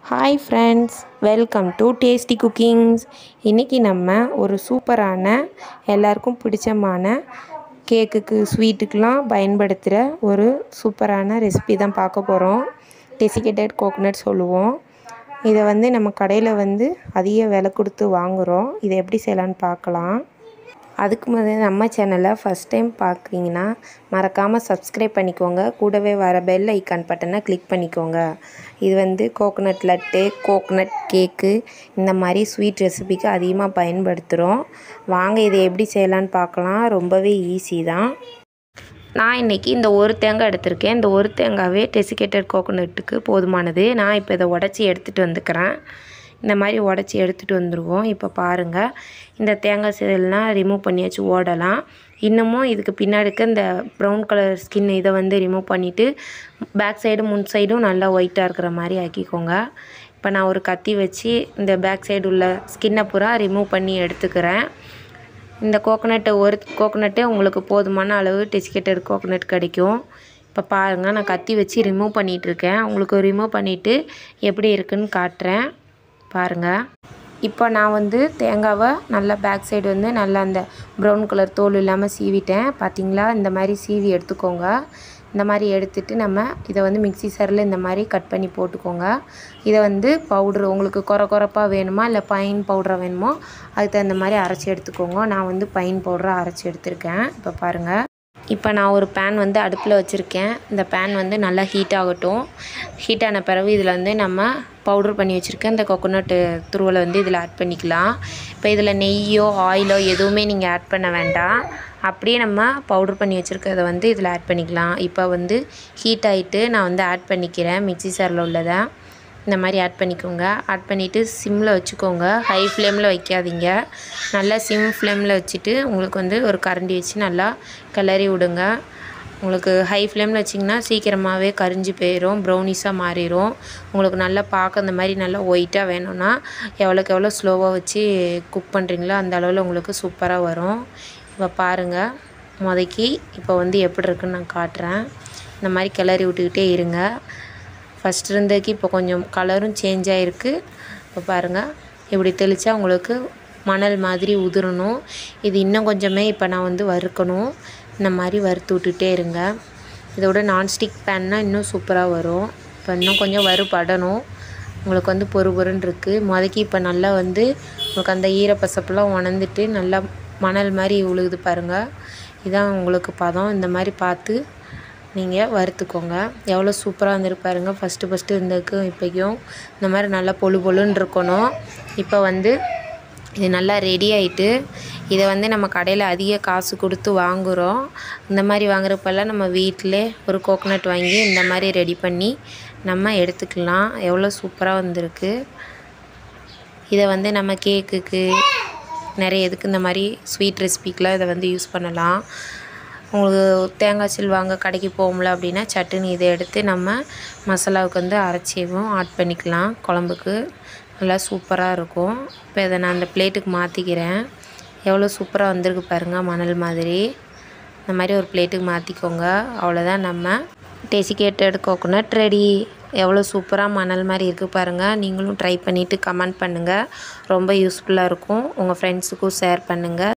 hi friends welcome to tasty cookings இன்றைக்கி நம்ம ஒரு சூப்பரான எல்லாருக்கும் பிடிச்சமான கேக்குக்கு ஸ்வீட்டுக்கெலாம் பயன்படுத்துகிற ஒரு சூப்பரான ரெசிபி தான் பார்க்க போகிறோம் டெசிகேட்டட் கோகோனட் சொல்லுவோம் இதை வந்து நம்ம கடையில் வந்து அதிக விலை கொடுத்து வாங்குகிறோம் இதை எப்படி செய்யலான்னு பார்க்கலாம் அதுக்கு முதல்ல நம்ம சேனலை ஃபஸ்ட் டைம் பார்க்குறீங்கன்னா மறக்காமல் சப்ஸ்கிரைப் பண்ணிக்கோங்க கூடவே வர பெல் ஐக்கான் பட்டனை கிளிக் பண்ணிக்கோங்க இது வந்து கோகோனட் லட்டு கோகோனட் கேக்கு இந்த மாதிரி ஸ்வீட் ரெசிபிக்கு அதிகமாக பயன்படுத்துகிறோம் வாங்க இதை எப்படி செய்யலான்னு பார்க்கலாம் ரொம்பவே ஈஸி தான் நான் இன்றைக்கி இந்த ஒரு தேங்காய் எடுத்திருக்கேன் இந்த ஒரு தேங்காவே டெசிகேட்டட் கோகோனட்டுக்கு போதுமானது நான் இப்போ இதை உடச்சி எடுத்துகிட்டு வந்துக்கிறேன் இந்த மாதிரி உடச்சி எடுத்துகிட்டு வந்துடுவோம் இப்போ பாருங்கள் இந்த தேங்காய் சிதல்லாம் ரிமூவ் பண்ணியாச்சு ஓடலாம் இன்னமும் இதுக்கு பின்னாடிக்கு இந்த ப்ரௌன் கலர் ஸ்கின் இதை வந்து ரிமூவ் பண்ணிவிட்டு பேக் சைடும் முன் சைடும் நல்லா ஒயிட்டாக இருக்கிற மாதிரி ஆக்கிக்கோங்க இப்போ நான் ஒரு கத்தி வச்சு இந்த பேக் சைடு உள்ள ஸ்கின்னை பூரா ரிமூவ் பண்ணி எடுத்துக்கிறேன் இந்த கோகோனட்டை ஒரு கோகோனட்டே உங்களுக்கு போதுமான அளவு டெசிகேட்டட் கோகோனட் கிடைக்கும் இப்போ பாருங்கள் நான் கத்தி வச்சு ரிமூவ் பண்ணிகிட்ருக்கேன் உங்களுக்கு ரிமூவ் பண்ணிவிட்டு எப்படி இருக்குன்னு காட்டுறேன் பாருங்கள் இப்போ நான் வந்து தேங்காவை நல்லா பேக் சைடு வந்து நல்லா அந்த ப்ரௌன் கலர் தோல் இல்லாமல் சீவிட்டேன் பார்த்தீங்களா இந்த மாதிரி சீவி எடுத்துக்கோங்க இந்த மாதிரி எடுத்துட்டு நம்ம இதை வந்து மிக்சி சரில் இந்த மாதிரி கட் பண்ணி போட்டுக்கோங்க இதை வந்து பவுட்ரு உங்களுக்கு குறை குறைப்பாக வேணுமா இல்லை பைன் பவுடராக வேணுமோ அதுக்கு தகுந்த மாதிரி அரைச்சி எடுத்துக்கோங்க நான் வந்து பைன் பவுடராக அரைச்சி எடுத்திருக்கேன் இப்போ பாருங்கள் இப்போ நான் ஒரு பேன் வந்து அடுப்பில் வச்சுருக்கேன் இந்த பேன் வந்து நல்லா ஹீட் ஆகட்டும் ஹீட் ஆன பிறகு இதில் வந்து நம்ம பவுட்ரு பண்ணி வச்சுருக்கேன் இந்த கொக்கோனட்டு துருவலை வந்து இதில் ஆட் பண்ணிக்கலாம் இப்போ இதில் நெய்யோ ஆயிலோ எதுவுமே நீங்கள் ஆட் பண்ண வேண்டாம் அப்படியே நம்ம பவுட்ரு பண்ணி வச்சுருக்கிறத வந்து இதில் ஆட் பண்ணிக்கலாம் இப்போ வந்து ஹீட் ஆகிட்டு நான் வந்து ஆட் பண்ணிக்கிறேன் மிக்சி சாரில் உள்ளதை இந்த மாதிரி ஆட் பண்ணிக்கோங்க ஆட் பண்ணிவிட்டு சிம்மில் வச்சுக்கோங்க ஹை ஃப்ளேமில் வைக்காதீங்க நல்லா சிம் ஃப்ளேமில் வச்சுட்டு உங்களுக்கு வந்து ஒரு கரண்டி வச்சு நல்லா கிளறி விடுங்க உங்களுக்கு ஹை ஃப்ளேமில் வச்சிங்கன்னா சீக்கிரமாகவே கரிஞ்சு போயிடும் ப்ரௌனிஸாக மாறிடும் உங்களுக்கு நல்லா பார்க்க இந்த மாதிரி நல்லா ஒயிட்டாக வேணும்னா எவ்வளோக்கு எவ்வளோ ஸ்லோவாக வச்சு குக் பண்ணுறீங்களோ அந்த அளவில் உங்களுக்கு சூப்பராக வரும் இப்போ பாருங்கள் முதக்கி இப்போ வந்து எப்படி இருக்குன்னு நான் காட்டுறேன் இந்த மாதிரி கிளறி விட்டுக்கிட்டே இருங்க ஃபஸ்ட் இருந்ததுக்கு இப்போ கொஞ்சம் கலரும் சேஞ்ச் ஆகிருக்கு இப்போ பாருங்கள் இப்படி தெளித்தா உங்களுக்கு மணல் மாதிரி உதிரணும் இது இன்னும் கொஞ்சமே இப்போ நான் வந்து வறுக்கணும் இந்த மாதிரி வறுத்து விட்டுட்டே இருங்க இதோட நான்ஸ்டிக் பேன்னா இன்னும் சூப்பராக வரும் இப்போ இன்னும் கொஞ்சம் வறுபடணும் உங்களுக்கு வந்து பொறு பொருன்னு இருக்குது முதக்கி இப்போ நல்லா வந்து உங்களுக்கு அந்த ஈரப்பசப்பெல்லாம் உணர்ந்துட்டு நல்லா மணல் மாதிரி உழுகுது பாருங்கள் இதான் உங்களுக்கு பதம் இந்த மாதிரி பார்த்து நீங்கள் வறுத்துக்கோங்க எவ்வளோ சூப்பராக வந்துருக்கு பாருங்கள் ஃபஸ்ட்டு ஃபஸ்ட்டு இருந்ததுக்கும் இப்போக்கும் இந்த மாதிரி நல்லா பொழு பொழுன்னு இருக்கணும் இப்போ வந்து இது நல்லா ரெடி ஆகிட்டு இதை வந்து நம்ம கடையில் அதிக காசு கொடுத்து வாங்குகிறோம் இந்த மாதிரி வாங்குறப்பெல்லாம் நம்ம வீட்டிலே ஒரு கோகோனட் வாங்கி இந்த மாதிரி ரெடி பண்ணி நம்ம எடுத்துக்கலாம் எவ்வளோ சூப்பராக வந்திருக்கு இதை வந்து நம்ம கேக்குக்கு நிறைய இதுக்கு இந்த மாதிரி ஸ்வீட் ரெசிபிக்கெலாம் இதை வந்து யூஸ் பண்ணலாம் உங்களுக்கு தேங்காய் சில் வாங்க கடைக்கு போகும்ல அப்படின்னா சட்டுன்னு இதை எடுத்து நம்ம மசாலாவுக்கு வந்து அரைச்சிவும் ஆட் பண்ணிக்கலாம் குழம்புக்கு நல்லா சூப்பராக இருக்கும் இப்போ இதை நான் அந்த பிளேட்டுக்கு மாற்றிக்கிறேன் எவ்வளோ சூப்பராக வந்திருக்கு பாருங்கள் மணல் மாதிரி இந்த மாதிரி ஒரு பிளேட்டுக்கு மாற்றிக்கோங்க அவ்வளோதான் நம்ம டெசிகேட்டட் கோகோனட் ரெடி எவ்வளோ சூப்பராக மணல் மாதிரி இருக்குது பாருங்கள் நீங்களும் ட்ரை பண்ணிவிட்டு கமெண்ட் பண்ணுங்கள் ரொம்ப யூஸ்ஃபுல்லாக இருக்கும் உங்கள் ஃப்ரெண்ட்ஸுக்கும் ஷேர் பண்ணுங்கள்